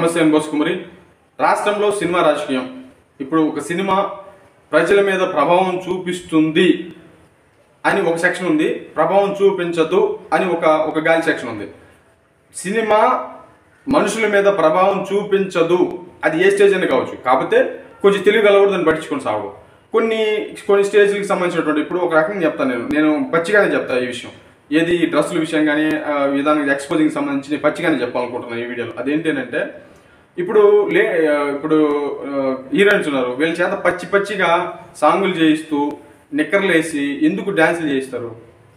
నమస్తే నేను బోస్ కుమారి రాష్ట్రంలో సినిమా రాజకీయం ఇప్పుడు ఒక సినిమా ప్రజల మీద ప్రభావం చూపిస్తుంది అని ఒక సెక్షన్ ఉంది ప్రభావం చూపించదు అని ఒక ఒక గాలి సెక్షన్ ఉంది సినిమా మనుషుల మీద ప్రభావం చూపించదు అది ఏ స్టేజ్ అని కావచ్చు కాకపోతే కొంచెం తెలివి గలవాడు దాన్ని పట్టించుకొని సాగు కొన్ని కొన్ని స్టేజ్లకు సంబంధించినటువంటి ఇప్పుడు ఒక రకంగా చెప్తాను నేను నేను పచ్చిగానే చెప్తాను ఈ విషయం ఏది డ్రెస్సుల విషయం కానీ ఆ, విధానం ఎక్స్పోజింగ్ సంబంధించి నేను పచ్చిగానే చెప్పాలనుకుంటున్నాను ఈ వీడియోలో అదేంటంటే ఇప్పుడు లే ఆ, ఇప్పుడు హీరోయిన్స్ ఉన్నారు వీళ్ళ చేత పచ్చి పచ్చిగా సాంగులు చేయిస్తూ నిక్కర్లు వేసి ఎందుకు డ్యాన్సులు చేయిస్తారు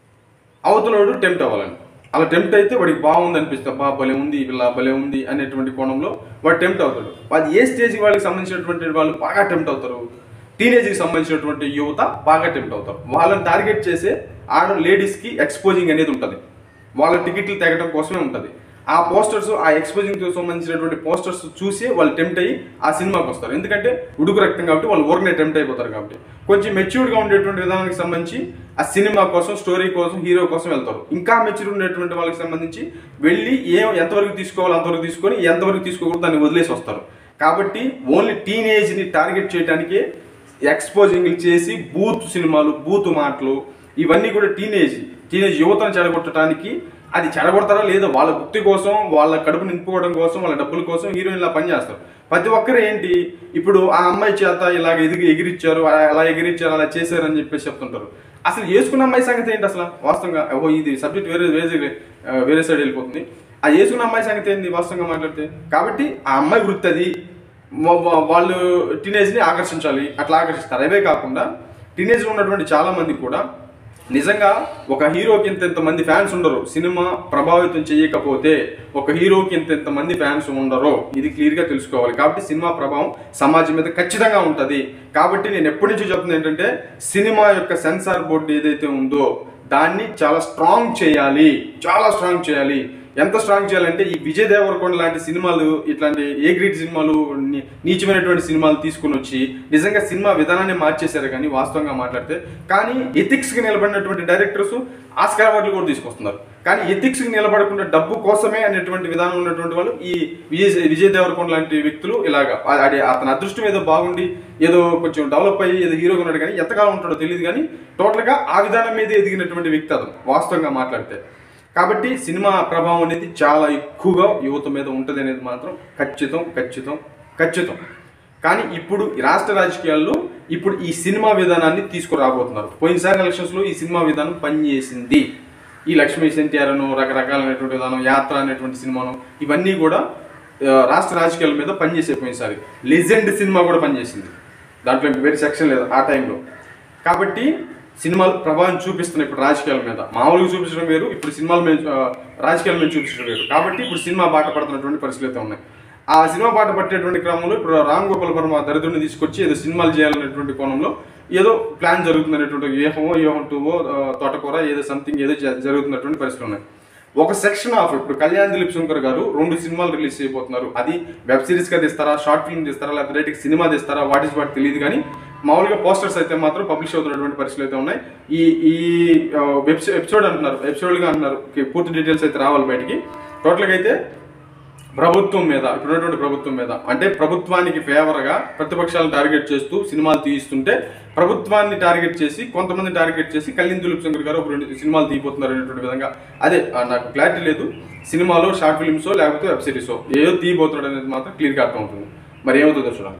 అవతలోడు టెంప్ట్ అవ్వాలని అలా టెంప్ట్ అయితే వాడికి బాగుంది అనిపిస్తుంది బా భలే ఉంది ఇలా భలే ఉంది అనేటువంటి కోణంలో వాడు టెంప్ట్ అవుతాడు అది ఏ స్టేజ్కి వాళ్ళకి సంబంధించినటువంటి వాళ్ళు బాగా టెంప్ట్ అవుతారు టీనేజ్కి సంబంధించినటువంటి యువత బాగా టెంప్ట్ అవుతారు వాళ్ళని టార్గెట్ చేసే ఆడ లేడీస్కి ఎక్స్పోజింగ్ అనేది ఉంటుంది వాళ్ళ టికెట్లు తెగడం కోసమే ఉంటుంది ఆ పోస్టర్స్ ఆ ఎక్స్పోజింగ్ సంబంధించినటువంటి పోస్టర్స్ చూసి వాళ్ళు టెంప్ట్ అయ్యి ఆ సినిమాకి వస్తారు ఎందుకంటే ఉడుకు రక్తం కాబట్టి వాళ్ళు ఊరికనే టెంప్ట్ అయిపోతారు కాబట్టి కొంచెం మెచ్యూర్డ్గా ఉండేటువంటి విధానానికి సంబంధించి ఆ సినిమా కోసం స్టోరీ కోసం హీరో కోసం వెళ్తారు ఇంకా మెచ్యూర్ ఉండేటువంటి వాళ్ళకి సంబంధించి వెళ్ళి ఏ ఎంతవరకు తీసుకోవాలో అంతవరకు తీసుకొని ఎంతవరకు తీసుకోకూడదు దాన్ని వదిలేసి వస్తారు కాబట్టి ఓన్లీ టీనేజ్ని టార్గెట్ చేయడానికే ఎక్స్పోజింగ్లు చేసి బూత్ సినిమాలు బూత్ మాటలు ఇవన్నీ కూడా టీనేజ్ టీనేజ్ యువతను చెడగొట్టడానికి అది చెడగొడతారా లేదా వాళ్ళ భక్తి కోసం వాళ్ళ కడుపు నింపుకోవడం కోసం వాళ్ళ డబ్బుల కోసం హీరోయిన్లా పనిచేస్తారు ప్రతి ఒక్కరు ఏంటి ఇప్పుడు ఆ అమ్మాయి చేత ఇలాగ ఎదిగి ఎగిరిచ్చారు అలా- అలా ఎగిరిచ్చారు అలా చేశారు అని చెప్పేసి చెప్తుంటారు అసలు వేసుకున్న అమ్మాయి సంగతి ఏంటి అసలు వాస్తవంగా ఓ ఇది సబ్జెక్ట్ వేరే వేరే ఆ, వేరే సైడ్ వెళ్ళిపోతుంది ఆ వేసుకున్న అమ్మాయి సంగతి ఏంది వాస్తవంగా మాట్లాడితే కాబట్టి ఆ అమ్మాయి వృత్తి అది వా- వా- వాళ్ళు టీనేజ్ని ఆకర్షించాలి అట్లా ఆకర్షిస్తారు అవే కాకుండా టీనేజ్లో ఉన్నటువంటి చాలా మంది కూడా నిజంగా ఒక హీరోకి ఇంత ఇంత మంది ఫ్యాన్స్ ఉండరు సినిమా ప్రభావితం చేయకపోతే ఒక హీరోకి ఇంత ఇంత మంది ఫ్యాన్స్ ఉండరో ఇది క్లియర్గా తెలుసుకోవాలి కాబట్టి సినిమా ప్రభావం సమాజం మీద ఖచ్చితంగా ఉంటుంది కాబట్టి నేను ఎప్పటి నుంచి చెప్తున్నా ఏంటంటే సినిమా యొక్క సెన్సార్ బోర్డు ఏదైతే ఉందో దాన్ని చాలా స్ట్రాంగ్ చేయాలి చాలా స్ట్రాంగ్ చేయాలి ఎంత స్ట్రాంగ్ చేయాలంటే ఈ విజయ్ దేవరకొండ లాంటి సినిమాలు ఇట్లాంటి ఏ గ్రేట్ సినిమాలు నీ- నీచమైనటువంటి సినిమాలు తీసుకుని వచ్చి నిజంగా సినిమా విధానాన్ని మార్చేశారు కానీ వాస్తవంగా మాట్లాడితే కానీ ఎథిక్స్కి నిలబడినటువంటి డైరెక్టర్స్ ఆస్కార్ అవార్డులు కూడా తీసుకొస్తున్నారు కానీ ఎథిక్స్కి నిలబడకుండా డబ్బు కోసమే అనేటువంటి విధానం ఉన్నటువంటి వాళ్ళు ఈ విజయ్ విజయ్ దేవరకొండ లాంటి వ్యక్తులు ఇలాగా ఆ- అది అతని అదృష్టం ఏదో బాగుండి ఏదో కొంచెం డెవలప్ అయ్యి ఏదో హీరోగా ఉన్నాడు కానీ ఎంతకాలం ఉంటాడో తెలియదు కానీ టోటల్గా ఆ విధానం మీద ఎదిగినటువంటి వ్యక్తి అతను వాస్తవంగా మాట్లాడితే కాబట్టి సినిమా ప్రభావం అనేది చాలా ఎక్కువగా యువత మీద ఉంటుంది అనేది మాత్రం ఖచ్చితం ఖచ్చితం ఖచ్చితం కానీ ఇప్పుడు ఈ రాష్ట్ర రాజకీయాల్లో ఇప్పుడు ఈ సినిమా విధానాన్ని తీసుకురాబోతున్నారు పోయినసారి ఎలక్షన్స్లో ఈ సినిమా విధానం పనిచేసింది ఈ లక్ష్మీ ఎన్టీఆర్ అను రకరకాలైనటువంటి విధానం యాత్ర అనేటువంటి సినిమాను ఇవన్నీ కూడా ఆ, రాష్ట్ర రాజకీయాల మీద పనిచేసే పోయినసారి లెజెండ్ సినిమా కూడా పనిచేసింది దాంట్లో ఇంక వేరే సెక్షన్ లేదు ఆ టైంలో కాబట్టి సినిమాలు ప్రభావం చూపిస్తున్నాయి ఇప్పుడు రాజకీయాల మీద మామూలుగా చూపించడం వేరు ఇప్పుడు సినిమాల మీద ఆ, రాజకీయాల మీద చూపించడం వేరు కాబట్టి ఇప్పుడు సినిమా బాట పడుతున్నటువంటి పరిస్థితులు అయితే ఉన్నాయి ఆ సినిమా బాట పట్టేటువంటి క్రమంలో ఇప్పుడు రామ్ గోపాల్ వర్మ దరిద్రుని తీసుకొచ్చి ఏదో సినిమాలు చేయాలనేటువంటి కోణంలో ఏదో ప్లాన్ జరుగుతున్నటువంటి వ్యూహమో వ్యూహం టూవో ఆ, తోటకూర ఏదో సంథింగ్ ఏదో జ- జరుగుతున్నటువంటి పరిస్థితులు ఉన్నాయి ఒక సెక్షన్ ఆఫ్ ఇప్పుడు కళ్యాణ్ దిలీప్ శంకర్ గారు రెండు సినిమాలు రిలీజ్ చేయబోతున్నారు అది వెబ్ సిరీస్ గా తీస్తారా షార్ట్ ఫిల్మ్ తీస్తారా లేకపోతే డైరెక్ట్ సినిమా తీస్తారా వాట్ ఇస్ వాట్ తెలియదు కానీ మామూలుగా పోస్టర్స్ అయితే మాత్రం పబ్లిష్ అవుతున్నటువంటి పరిస్థితులు అయితే ఉన్నాయి ఈ ఈ వెబ్ ఎపిసోడ్ అంటున్నారు ఎపిసోడ్గా అంటున్నారు పూర్తి డీటెయిల్స్ అయితే రావాలి బయటికి టోటల్గా అయితే ప్రభుత్వం మీద ఇప్పుడున్నటువంటి ప్రభుత్వం మీద అంటే ప్రభుత్వానికి ఫేవర్గా ప్రతిపక్షాలను టార్గెట్ చేస్తూ సినిమాలు తీయిస్తుంటే ప్రభుత్వాన్ని టార్గెట్ చేసి కొంతమంది టార్గెట్ చేసి కళ్యాణ్ దిలీప్ శంకర్ గారు ఒక రెండు సినిమాలు తీయబోతున్నారు అనేటువంటి విధంగా అదే ఆ, నాకు క్లారిటీ లేదు సినిమాలో షార్ట్ ఫిల్మ్సో లేకపోతే వెబ్ సిరీసో ఏదో తీయబోతున్నాడు అనేది మాత్రం క్లియర్గా అర్థం అవుతుంది మరి ఏమవుతుందో చూడాలి